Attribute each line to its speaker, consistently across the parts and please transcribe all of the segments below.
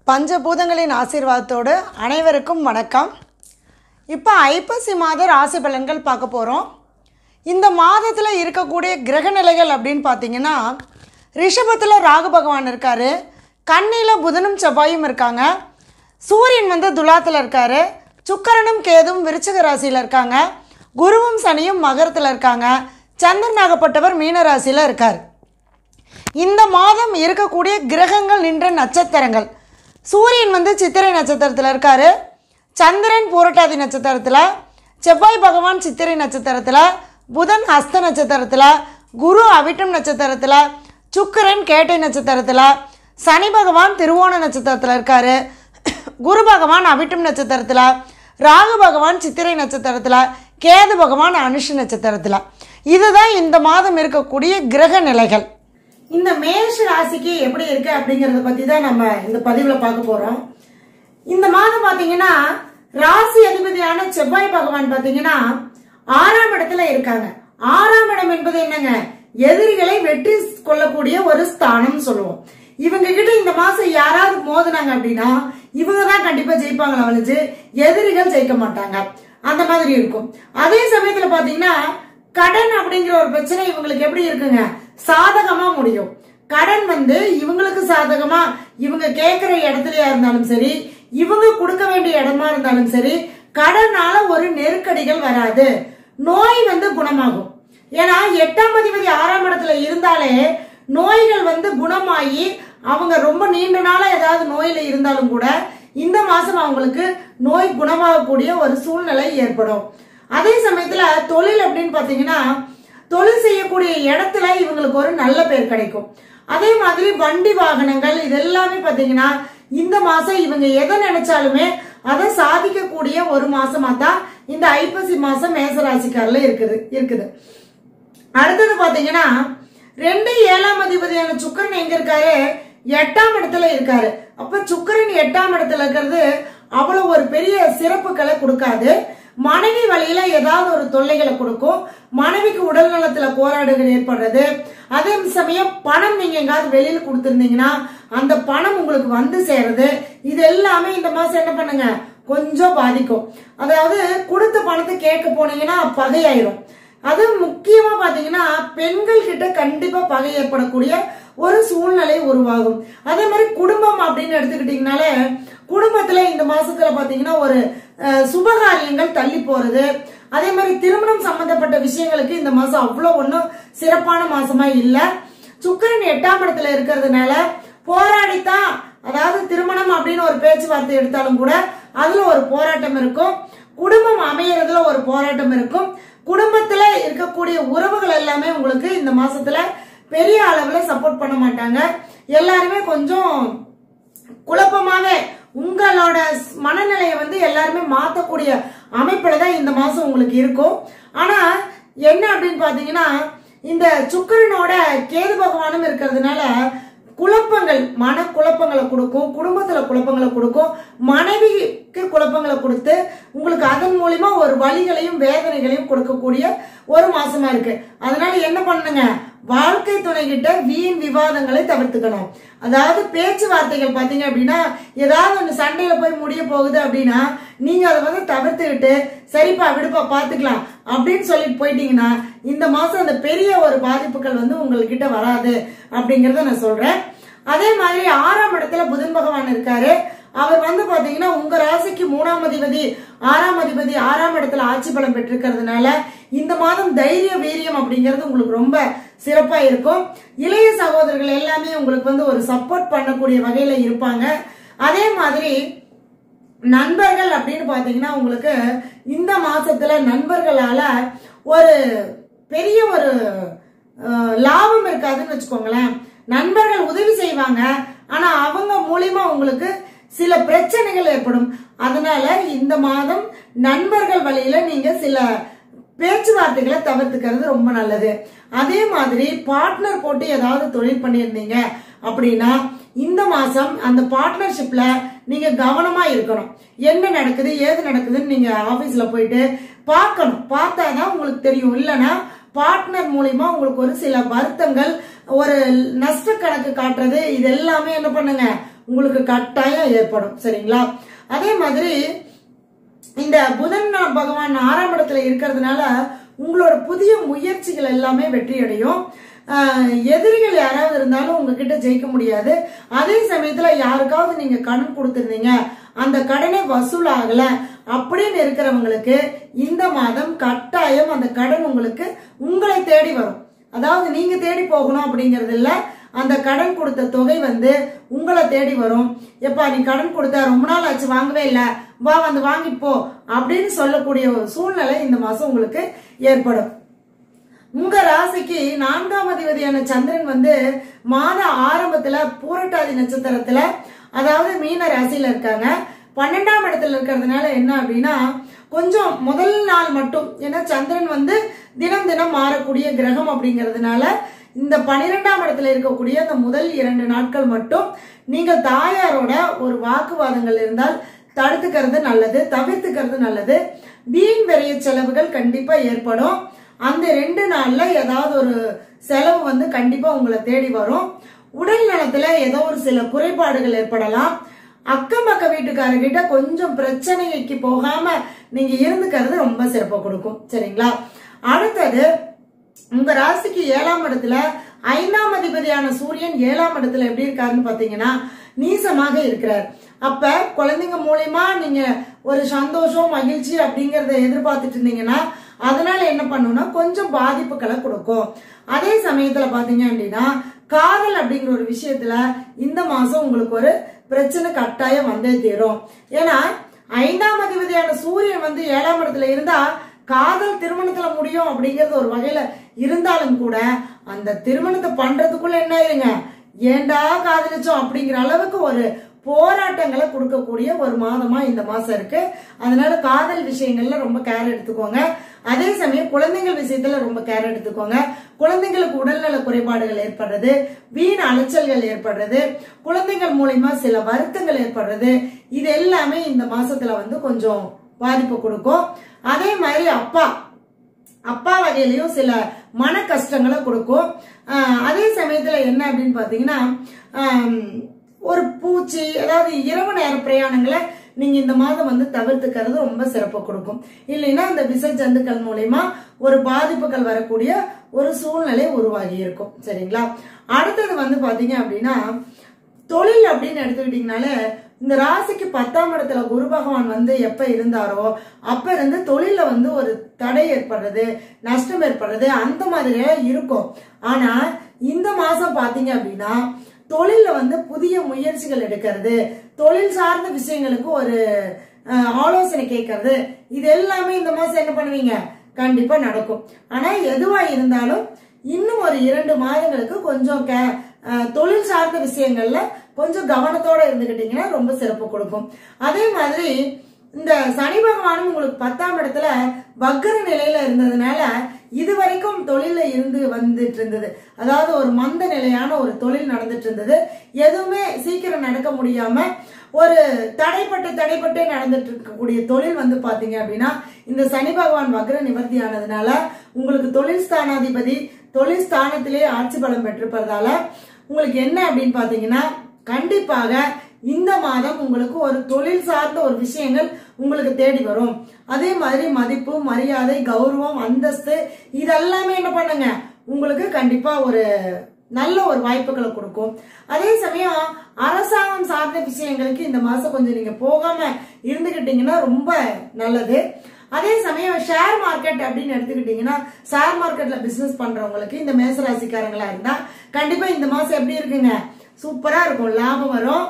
Speaker 1: பஞ்சபூதங்களின் ஆசீர்வாதத்தோடு அனைவருக்கும் வணக்கம் இப்போ ஐப்பசி மாத ராசி பலன்கள் பார்க்க போகிறோம் இந்த மாதத்தில் இருக்கக்கூடிய கிரக நிலைகள் அப்படின்னு பார்த்தீங்கன்னா ரிஷபத்தில் ராகு பகவான் இருக்கார் கன்னியில் புதனும் செவ்வாயும் இருக்காங்க சூரியன் வந்து துலாத்தில் இருக்கார் சுக்கிரனும் கேதும் விருச்சிக ராசியில் இருக்காங்க குருவும் சனியும் மகரத்தில் இருக்காங்க சந்திரனாகப்பட்டவர் மீன ராசியில் இருக்கார் இந்த மாதம் இருக்கக்கூடிய கிரகங்கள் நின்ற நட்சத்திரங்கள் சூரியன் வந்து சித்திரை நட்சத்திரத்தில் இருக்காரு சந்திரன் பூரட்டாதி நட்சத்திரத்தில் செவ்வாய் பகவான் சித்திரை நட்சத்திரத்தில் புதன் ஹஸ்த நட்சத்திரத்தில் குரு அவிட்டம் நட்சத்திரத்தில் சுக்கிரன் கேட்டை நட்சத்திரத்தில் சனி பகவான் திருவோண நட்சத்திரத்தில் இருக்காரு குரு பகவான் அவிட்டம் நட்சத்திரத்தில் ராகு பகவான் சித்திரை நட்சத்திரத்தில் கேது பகவான் அனுஷ நட்சத்திரத்தில் இதுதான் இந்த மாதம் இருக்கக்கூடிய கிரக நிலைகள் இந்த மேஷ ராசிக்கு எப்படி இருக்கு அப்படிங்கறத பத்தி தான் நம்ம இந்த பதிவுல பார்க்க போறோம் இந்த மாதம் பாத்தீங்கன்னா ராசி அதிபதியான செவ்வாய் பகவான் பாத்தீங்கன்னா ஆறாம் இடத்துல இருக்காங்க ஆறாம் இடம் என்பது என்னங்க எதிரிகளை வெற்றி கொள்ளக்கூடிய ஒரு ஸ்தானம் சொல்லுவோம் இவங்க கிட்ட இந்த மாசம் யாராவது மோதுனாங்க அப்படின்னா இவங்க தான் கண்டிப்பா ஜெயிப்பாங்களா வலிச்சு எதிரிகள் ஜெயிக்க மாட்டாங்க அந்த மாதிரி இருக்கும் அதே சமயத்துல பாத்தீங்கன்னா கடன் அப்படிங்கிற ஒரு பிரச்சனை இவங்களுக்கு எப்படி இருக்குங்க சாதகமா முடியும் கடன் வந்து இவங்களுக்கு சாதகமா இவங்க கேட்கிற இடத்துலயா இருந்தாலும் சரி இவங்க கொடுக்க வேண்டிய இடமா இருந்தாலும் சரி கடனால ஒரு நெருக்கடிகள் வராது நோய் வந்து குணமாகும் ஏன்னா எட்டாம் அதிபதி ஆறாம் இடத்துல இருந்தாலே நோய்கள் வந்து குணமாகி அவங்க ரொம்ப நீண்ட நாளா ஏதாவது நோயில இருந்தாலும் கூட இந்த மாசம் அவங்களுக்கு நோய் குணமாகக்கூடிய ஒரு சூழ்நிலை ஏற்படும் அதே சமயத்துல தொழில் அப்படின்னு பாத்தீங்கன்னா தொழில் செய்யக்கூடிய இடத்துல இவங்களுக்கு ஒரு நல்ல பேர் கிடைக்கும் அதே மாதிரி வண்டி வாகனங்கள் இது எல்லாமே பாத்தீங்கன்னா இந்த மாசம் இவங்க எதை நினைச்சாலுமே அதை சாதிக்கக்கூடிய ஒரு மாசமா தான் இந்த ஐப்பசி மாசம் மேசராசிக்காரில் இருக்குது இருக்குது அடுத்தது பாத்தீங்கன்னா ரெண்டு ஏழாம் அதிபதியான சுக்கரன் எங்க இருக்காரு எட்டாம் இடத்துல இருக்காரு அப்ப சுக்கரன் எட்டாம் இடத்துல இருக்கிறது அவ்வளவு ஒரு பெரிய சிறப்புகளை கொடுக்காது மனைவி வழியில ஏதாவது ஒரு தொல்லைகளை கொடுக்கும் மனைவிக்கு உடல் நலத்துல போராடுகள் ஏற்படுறது அதே சமயம் பணம் நீங்க எங்காவது வெளியில கொடுத்துருந்தீங்கன்னா அந்த பணம் உங்களுக்கு வந்து சேருது இது எல்லாமே இந்த மாசம் என்ன பண்ணுங்க கொஞ்சம் பாதிக்கும் அதாவது கொடுத்த பணத்தை கேட்க போனீங்கன்னா பகையாயிரும் அது முக்கியமா பாத்தீங்கன்னா பெண்கள் கிட்ட கண்டிப்பா பகை ஏற்படக்கூடிய ஒரு சூழ்நிலை உருவாகும் அதே மாதிரி குடும்பம் அப்படின்னு எடுத்துக்கிட்டீங்கனாலே குடும்பத்துல இந்த மாசத்துல பாத்தீங்கன்னா ஒரு அஹ், சுபகாரியங்கள் தள்ளி போறது அதே மாதிரி திருமணம் சம்பந்தப்பட்ட விஷயங்களுக்கு இந்த மாசம் அவ்வளவு ஒன்றும் சிறப்பான மாசமா இல்ல சுக்கிரன் எட்டாம் இடத்துல இருக்கிறதுனால போராடித்தான் அதாவது திருமணம் அப்படின்னு ஒரு பேச்சுவார்த்தை எடுத்தாலும் கூட அதுல ஒரு போராட்டம் இருக்கும் குடும்பம் அமையறதுல ஒரு போராட்டம் இருக்கும் குடும்பத்துல இருக்கக்கூடிய உறவுகள் எல்லாமே உங்களுக்கு இந்த மாசத்துல பெரிய அளவுல சப்போர்ட் பண்ண மாட்டாங்க எல்லாருமே கொஞ்சம் குழப்பமாவே உங்களோட மனநிலையை வந்து எல்லாருமே மாத்தக்கூடிய அமைப்புல தான் இந்த மாசம் உங்களுக்கு இருக்கும் ஆனா என்ன அப்படின்னு பாத்தீங்கன்னா இந்த சுக்கிரனோட கேது பகவானும் இருக்கிறதுனால குழப்பங்கள் மன குழப்பங்களை கொடுக்கும் குடும்பத்துல குழப்பங்களை கொடுக்கும் மனைவிக்கு குழப்பங்களை கொடுத்து உங்களுக்கு அதன் மூலியமா ஒரு வலிகளையும் வேதனைகளையும் கொடுக்கக்கூடிய ஒரு மாசமா இருக்கு அதனால என்ன பண்ணுங்க வாழ்க்கை துணை கிட்ட வீண் விவாதங்களை தவிர்த்துக்கணும் அதாவது பேச்சுவார்த்தைகள் பாத்தீங்க அப்படின்னா ஏதாவது ஒன்று சண்டையில போய் முடிய போகுது அப்படின்னா நீங்க அதை வந்து தவிர்த்துக்கிட்டு சரிப்பா விடுப்பா பாத்துக்கலாம் அப்படின்னு சொல்லிட்டு போயிட்டீங்கன்னா இந்த மாசம் அந்த பெரிய ஒரு பாதிப்புகள் வந்து உங்ககிட்ட வராது அப்படிங்கறத நான் சொல்றேன் அதே மாதிரி ஆறாம் இடத்துல புதன் பகவான் இருக்காரு அவர் வந்து பாத்தீங்கன்னா உங்க ராசிக்கு மூணாம் அதிபதி ஆறாம் அதிபதி ஆறாம் இடத்துல ஆட்சி பலம் பெற்றிருக்கிறதுனால இந்த மாதம் தைரிய வீரியம் அப்படிங்கிறது உங்களுக்கு ரொம்ப சிறப்பா இருக்கும் இளைய சகோதரர்கள் எல்லாமே உங்களுக்கு வந்து ஒரு சப்போர்ட் பண்ணக்கூடிய வகையில இருப்பாங்க அதே மாதிரி நண்பர்கள் அப்படின்னு பாத்தீங்கன்னா உங்களுக்கு இந்த மாசத்துல நண்பர்களால ஒரு பெரிய ஒரு அஹ், லாபம் இருக்காதுன்னு வச்சுக்கோங்களேன் நண்பர்கள் உதவி செய்வாங்க ஆனா அவங்க மூலியமா உங்களுக்கு சில பிரச்சனைகள் ஏற்படும் அதனால இந்த மாதம் நண்பர்கள் வழியில நீங்க சில பேச்சுவார்த்தைகளை தவிர்த்துக்கிறது ரொம்ப நல்லது அதே மாதிரி பார்ட்னர் போட்டு ஏதாவது தொழில் பண்ணியிருந்தீங்க அப்படின்னா இந்த மாசம் அந்த பார்ட்னர்ஷிப்ல நீங்க கவனமா இருக்கணும் என்ன நடக்குது ஏது நடக்குதுன்னு நீங்க ஆபீஸ்ல போயிட்டு பார்க்கணும் பார்த்தாதான் உங்களுக்கு தெரியும் இல்லைன்னா பார்ட்னர் மூலியமா உங்களுக்கு ஒரு சில வருத்தங்கள் ஒரு நஷ்ட கணக்கு காட்டுறது இது எல்லாமே என்ன பண்ணுங்க உங்களுக்கு கட்டாயம் ஏற்படும் சரிங்களா அதே மாதிரி இந்த புதன் நா- பகவான் ஆறாம் இடத்துல இருக்கிறதுனால உங்களோட புதிய முயற்சிகள் எல்லாமே வெற்றி அடையும் ஆஹ், எதிரிகள் யாராவது இருந்தாலும் உங்ககிட்ட ஜெயிக்க முடியாது அதே சமயத்துல யாருக்காவது நீங்க கடன் கொடுத்திருந்தீங்க அந்த கடனை வசூல் ஆகல அப்படின்னு இருக்கிறவங்களுக்கு இந்த மாதம் கட்டாயம் அந்த கடன் உங்களுக்கு உங்களை தேடி வரும் அதாவது நீங்க தேடி போகணும் அப்படிங்கறது இல்ல அந்த கடன் கொடுத்த தொகை வந்து உங்களை தேடி வரும் எப்பா நீ கடன் கொடுத்த ரொம்ப நாள் ஆச்சு வாங்கவே இல்ல வா வந்து வாங்கிட்டு போ அப்படின்னு சொல்லக்கூடிய ஒரு சூழ்நிலை இந்த மாசம் உங்களுக்கு ஏற்படும் உங்க ராசிக்கு நான்காம் அதிபதியான சந்திரன் வந்து மாத ஆரம்பத்துல பூரட்டாதி நட்சத்திரத்துல அதாவது மீன ராசியில இருக்காங்க பன்னெண்டாம் இடத்துல இருக்கிறதுனால என்ன அப்படின்னா கொஞ்சம் முதல் நாள் மட்டும் ஏன்னா சந்திரன் வந்து தினம் தினம் மாறக்கூடிய கிரகம் அப்படிங்கிறதுனால இந்த பன்னிரெண்டாம் இடத்துல இருக்கக்கூடிய அந்த முதல் இரண்டு நாட்கள் மட்டும் நீங்க தாயாரோட ஒரு வாக்குவாதங்கள் இருந்தால் தடுத்துக்கிறது நல்லது தவிர்த்துக்கிறது நல்லது வீண் விரைய செலவுகள் கண்டிப்பா ஏற்படும் அந்த ரெண்டு நாள்ல ஏதாவது ஒரு செலவு வந்து கண்டிப்பா உங்களை தேடி வரும் உடல் நலத்துல ஏதோ ஒரு சில குறைபாடுகள் ஏற்படலாம் அக்கம் பக்க வீட்டுக்காரர்கிட்ட கொஞ்சம் பிரச்சனைக்கு போகாம நீங்க இருந்துக்கிறது ரொம்ப சிறப்பா கொடுக்கும் சரிங்களா அடுத்தது உங்க ராசிக்கு ஏழாம் இடத்துல ஐந்தாம் அதிபதியான சூரியன் ஏழாம் இடத்துல எப்படி இருக்காருன்னு பாத்தீங்கன்னா நீசமாக இருக்கிறார் அப்ப குழந்தைங்க மூலியமா நீங்க ஒரு சந்தோஷம் மகிழ்ச்சி அப்படிங்கறத எதிர்பார்த்துட்டு இருந்தீங்கன்னா அதனால என்ன பண்ணும்னா கொஞ்சம் பாதிப்புகளை கொடுக்கும் அதே சமயத்துல பாத்தீங்க அப்படின்னா காதல் அப்படிங்கிற ஒரு விஷயத்துல இந்த மாசம் உங்களுக்கு ஒரு பிரச்சனை கட்டாயம் வந்தே தீரும் ஏன்னா ஐந்தாம் அதிபதியான சூரியன் வந்து ஏழாம் இடத்துல இருந்தா காதல் திருமணத்துல முடியும் அப்படிங்கறது ஒரு வகையில இருந்தாலும் கூட அந்த திருமணத்தை பண்றதுக்குள்ள என்ன ஆயிருங்க ஏண்டா காதலிச்சோம் அப்படிங்கிற அளவுக்கு ஒரு போராட்டங்களை கொடுக்கக்கூடிய ஒரு மாதமா இந்த மாசம் இருக்கு அதனால காதல் விஷயங்கள்ல ரொம்ப கேர் எடுத்துக்கோங்க அதே சமயம் குழந்தைகள் விஷயத்துல ரொம்ப கேர் எடுத்துக்கோங்க குழந்தைங்களுக்கு உடல்நல குறைபாடுகள் ஏற்படுறது வீண் அலைச்சல்கள் ஏற்படுறது குழந்தைகள் மூலியமா சில வருத்தங்கள் ஏற்படுறது இது எல்லாமே இந்த மாசத்துல வந்து கொஞ்சம் பாதிப்பு கொடுக்கும் அதே மாதிரி அப்பா அப்பா வகையிலயும் சில மன கஷ்டங்களை கொடுக்கும் ஆஹ் அதே சமயத்துல என்ன அப்படின்னு பாத்தீங்கன்னா ஆம், ஒரு பூச்சி அதாவது இரவு நேர பிரயாணங்களை நீங்க இந்த மாதம் வந்து தவிர்த்துக்கிறது ரொம்ப சிறப்பு கொடுக்கும் இல்லைன்னா அந்த விஷ ஜந்துக்கள் மூலயமா ஒரு பாதிப்புகள் வரக்கூடிய ஒரு சூழ்நிலை உருவாகி இருக்கும் சரிங்களா அடுத்தது வந்து பாத்தீங்க அப்படின்னா தொழில் அப்படின்னு எடுத்துக்கிட்டீங்கனாலே இந்த ராசிக்கு பத்தாம் இடத்துல குரு பகவான் வந்து எப்ப இருந்தாரோ அப்ப இருந்து தொழில வந்து ஒரு தடை ஏற்படுறது நஷ்டம் ஏற்படுறது அந்த மாதிரி எல்லாம் இருக்கும் ஆனா இந்த மாசம் பாத்தீங்க அப்படின்னா தொழில்ல வந்து புதிய முயற்சிகள் எடுக்கிறது தொழில் சார்ந்த விஷயங்களுக்கு ஒரு அஹ், ஆலோசனை கேட்கறது இது எல்லாமே இந்த மாசம் என்ன பண்ணுவீங்க கண்டிப்பா நடக்கும் ஆனா எதுவா இருந்தாலும் இன்னும் ஒரு இரண்டு மாதங்களுக்கு கொஞ்சம் கே- அஹ், தொழில் சார்ந்த விஷயங்கள்ல கொஞ்சம் கவனத்தோட இருந்துகிட்டீங்கன்னா ரொம்ப சிறப்பு கொடுக்கும் அதே மாதிரி இந்த சனி பகவானும் உங்களுக்கு பத்தாம் இடத்துல வக்கர நிலையில இருந்ததுனால இது வரைக்கும் தொழில இருந்து வந்துட்டு இருந்தது அதாவது ஒரு மந்த நிலையான ஒரு தொழில் நடந்துட்டு இருந்தது எதுவுமே சீக்கிரம் நடக்க முடியாம ஒரு தடைப்பட்டு தடைப்பட்டே நடந்துட்டு இருக்கக்கூடிய தொழில் வந்து பாத்தீங்க அப்படின்னா இந்த சனி பகவான் வக்ர நிவர்த்தி ஆனதுனால உங்களுக்கு தொழில் ஸ்தானாதிபதி தொழில் ஸ்தானத்திலே ஆட்சி பலம் பெற்றிருப்பதால உங்களுக்கு என்ன அப்படின்னு பாத்தீங்கன்னா கண்டிப்பாக இந்த மாதம் உங்களுக்கு ஒரு தொழில் சார்ந்த ஒரு விஷயங்கள் உங்களுக்கு தேடி வரும் அதே மாதிரி மதிப்பு மரியாதை கௌரவம் அந்தஸ்து இதெல்லாமே என்ன பண்ணுங்க உங்களுக்கு கண்டிப்பா ஒரு நல்ல ஒரு வாய்ப்புகளை கொடுக்கும் அதே சமயம் அரசாங்கம் சார்ந்த விஷயங்களுக்கு இந்த மாசம் கொஞ்சம் நீங்க போகாம இருந்துகிட்டீங்கன்னா ரொம்ப நல்லது அதே சமயம் ஷேர் மார்க்கெட் அப்படின்னு எடுத்துக்கிட்டீங்கன்னா ஷேர் மார்க்கெட்ல பிசினஸ் பண்றவங்களுக்கு இந்த மேசராசிக்காரங்களா இருந்தா கண்டிப்பா இந்த மாசம் எப்படி இருக்குங்க சூப்பரா இருக்கும் லாபம் வரும்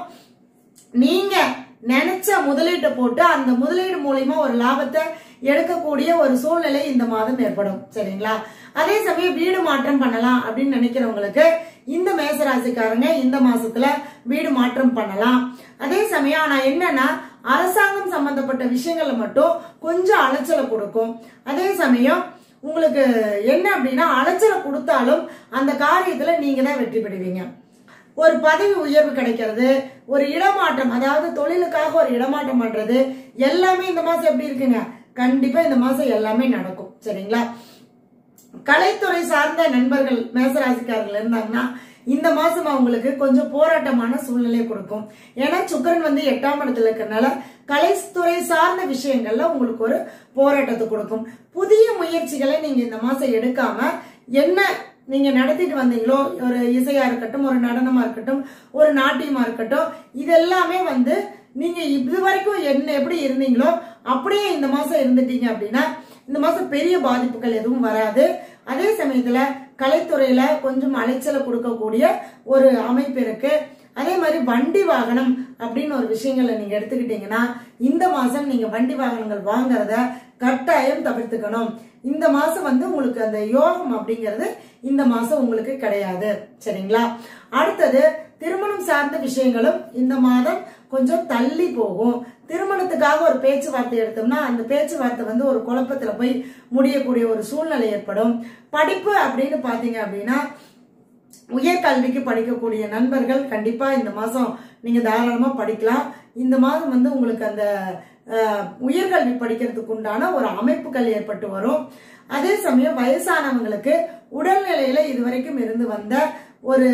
Speaker 1: நீங்க நினைச்ச முதலீட்டை போட்டு அந்த முதலீடு மூலியமா ஒரு லாபத்தை எடுக்கக்கூடிய ஒரு சூழ்நிலை இந்த மாதம் ஏற்படும் சரிங்களா அதே சமயம் வீடு மாற்றம் பண்ணலாம் அப்படின்னு நினைக்கிறவங்களுக்கு இந்த மேசராசிக்காரங்க இந்த மாசத்துல வீடு மாற்றம் பண்ணலாம் அதே சமயம் ஆனா என்னன்னா அரசாங்கம் சம்பந்தப்பட்ட விஷயங்கள்ல மட்டும் கொஞ்சம் அலைச்சலை கொடுக்கும் அதே சமயம் உங்களுக்கு என்ன அப்படின்னா அலைச்சலை கொடுத்தாலும் அந்த காரியத்துல நீங்க தான் வெற்றி பெறுவீங்க ஒரு பதவி உயர்வு கிடைக்கிறது ஒரு இடமாற்றம் அதாவது தொழிலுக்காக ஒரு இடமாற்றம் பண்றது எல்லாமே இந்த மாசம் எப்படி இருக்குங்க கண்டிப்பா இந்த மாசம் எல்லாமே நடக்கும் சரிங்களா கலைத்துறை சார்ந்த நண்பர்கள் மேசராசிக்காரர்கள் இருந்தாங்கன்னா இந்த மாசம் அவங்களுக்கு கொஞ்சம் போராட்டமான சூழ்நிலை கொடுக்கும் ஏன்னா சுக்கரன் வந்து எட்டாம் இடத்துல இருக்கிறனால கலைத்துறை சார்ந்த விஷயங்கள்ல உங்களுக்கு ஒரு போராட்டத்தை கொடுக்கும் புதிய முயற்சிகளை நீங்க இந்த மாசம் எடுக்காம என்ன நீங்க நடத்திட்டு வந்தீங்களோ ஒரு இசையா இருக்கட்டும் ஒரு நடனமா இருக்கட்டும் ஒரு நாட்டியமா இருக்கட்டும் இதெல்லாமே வந்து நீங்க இது வரைக்கும் என்ன எப்படி இருந்தீங்களோ அப்படியே இந்த மாசம் இருந்துட்டீங்க அப்படின்னா இந்த மாசம் பெரிய பாதிப்புகள் எதுவும் வராது அதே சமயத்துல கலைத்துறையில கொஞ்சம் அலைச்சலை கொடுக்கக்கூடிய ஒரு அமைப்பு இருக்கு அதே மாதிரி வண்டி வாகனம் அப்படின்னு ஒரு விஷயங்களை நீங்க எடுத்துக்கிட்டீங்கன்னா இந்த மாசம் நீங்க வண்டி வாகனங்கள் வாங்குறத கட்டாயம் தவிர்த்துக்கணும் இந்த மாசம் வந்து உங்களுக்கு அந்த யோகம் அப்படிங்கிறது இந்த மாசம் உங்களுக்கு கிடையாது சரிங்களா அடுத்தது திருமணம் சார்ந்த விஷயங்களும் இந்த மாதம் கொஞ்சம் தள்ளி போகும் திருமணத்துக்காக ஒரு பேச்சுவார்த்தை எடுத்தோம்னா அந்த பேச்சுவார்த்தை வந்து ஒரு குழப்பத்துல போய் முடியக்கூடிய ஒரு சூழ்நிலை ஏற்படும் படிப்பு அப்படின்னு பாத்தீங்க அப்படின்னா உயர்கல்விக்கு படிக்கக்கூடிய நண்பர்கள் கண்டிப்பா இந்த மாசம் நீங்க தாராளமா படிக்கலாம் இந்த மாதம் வந்து உங்களுக்கு அந்த அஹ், உயர்கல்வி படிக்கிறதுக்கு உண்டான ஒரு அமைப்புகள் ஏற்பட்டு வரும் அதே சமயம் வயசானவங்களுக்கு உடல்நிலையில இதுவரைக்கும் இருந்து வந்த ஒரு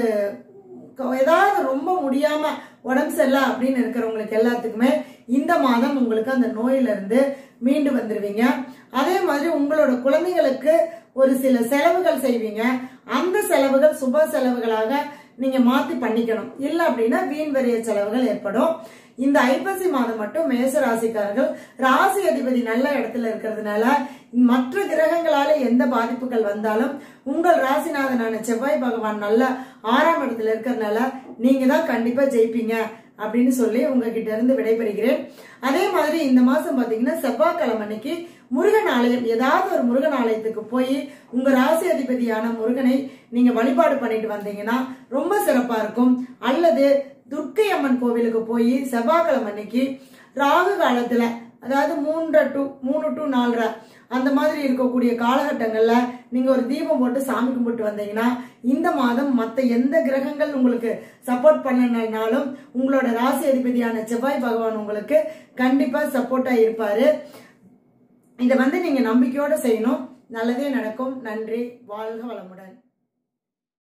Speaker 1: க- ஏதாவது ரொம்ப முடியாம உடம்பு சரியில்லை அப்படின்னு இருக்கிறவங்களுக்கு எல்லாத்துக்குமே இந்த மாதம் உங்களுக்கு அந்த நோயில இருந்து மீண்டு வந்துருவீங்க அதே மாதிரி உங்களோட குழந்தைகளுக்கு ஒரு சில செலவுகள் செய்வீங்க அந்த செலவுகள் சுப செலவுகளாக நீங்க மாத்தி பண்ணிக்கணும் இல்ல அப்படின்னா வீண் வரிய செலவுகள் ஏற்படும் இந்த ஐப்பசி மாதம் மட்டும் மேச ராசிக்காரர்கள் ராசி அதிபதி நல்ல இடத்துல இருக்கிறதுனால மற்ற கிரகங்களால எந்த பாதிப்புகள் வந்தாலும் உங்கள் ராசிநாதனான செவ்வாய் பகவான் நல்ல ஆறாம் இடத்துல இருக்கிறதுனால நீங்க தான் கண்டிப்பா ஜெயிப்பீங்க அப்படின்னு சொல்லி உங்ககிட்ட இருந்து விடைபெறுகிறேன் அதே மாதிரி இந்த மாசம் பாத்தீங்கன்னா செவ்வாய்க்கிழமை அன்னைக்கு முருகன் ஆலயம் ஏதாவது ஒரு முருகன் ஆலயத்துக்கு போய் உங்க ராசி அதிபதியான முருகனை நீங்க வழிபாடு பண்ணிட்டு வந்தீங்கன்னா ரொம்ப சிறப்பா இருக்கும் அல்லது துர்க்கை அம்மன் கோவிலுக்கு போய் செவ்வாய்க்கிழமை அன்னைக்கு ராகு காலத்துல அதாவது மூன்றரை டு மூணு டு நாலரை அந்த மாதிரி இருக்கக்கூடிய காலகட்டங்கள்ல நீங்க ஒரு தீபம் போட்டு சாமி கும்பிட்டு வந்தீங்கன்னா இந்த மாதம் மத்த எந்த கிரகங்கள் உங்களுக்கு சப்போர்ட் பண்ணனாலும் உங்களோட ராசி அதிபதியான செவ்வாய் பகவான் உங்களுக்கு கண்டிப்பா சப்போர்ட்டா இருப்பாரு இதை வந்து நீங்க நம்பிக்கையோட செய்யணும் நல்லதே நடக்கும் நன்றி வாழ்க வளமுடன்